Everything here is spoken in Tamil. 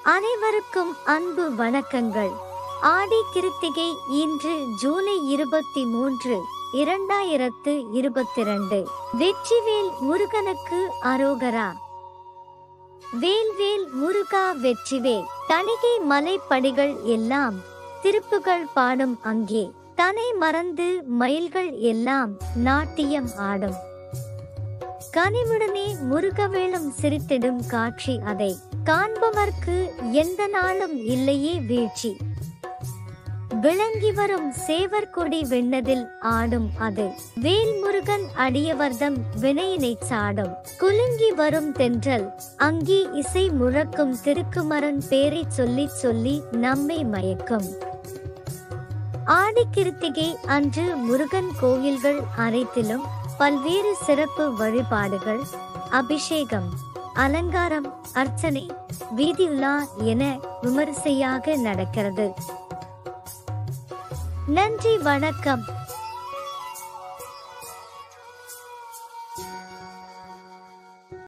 அனைவருக்கும் அன்பு வணக்கங்கள் ஆடி கிருத்திகை இன்று ஜூலை இருபத்தி மூன்று இரண்டாயிரத்து இருபத்தி ரெண்டு வெற்றிவேல் முருகனுக்கு அரோகரா வேல்வேல் முருகா வெற்றிவேல் தணிகை மலைப்படிகள் எல்லாம் திருப்புகள் பாடும் அங்கே தனை மறந்து மயில்கள் எல்லாம் நாட்டியம் ஆடும் கனிவுடனே முருகவேளும் சிரித்திடும் காட்சி அதை காண்பவர்க்கு எந்த நாளும் இல்லையே வீழ்ச்சி விளங்கி வரும் சேவற்கொடி வெண்ணதில் ஆடும் அது வேல்முருகன் அடியவர்தம் வினையினை சாடும் குலுங்கி வரும் தென்றல் அங்கே இசை முழக்கும் திருக்குமரன் பேரை சொல்லி சொல்லி நம்மை மயக்கும் ஆடிக்கிருத்திகை அன்று முருகன் கோயில்கள் அனைத்திலும் பல்வேறு சிறப்பு வழிபாடுகள் அபிஷேகம் அலங்காரம் அர்ச்சனை வீதியுலா என விமரிசையாக நடக்கிறது நன்றி வணக்கம்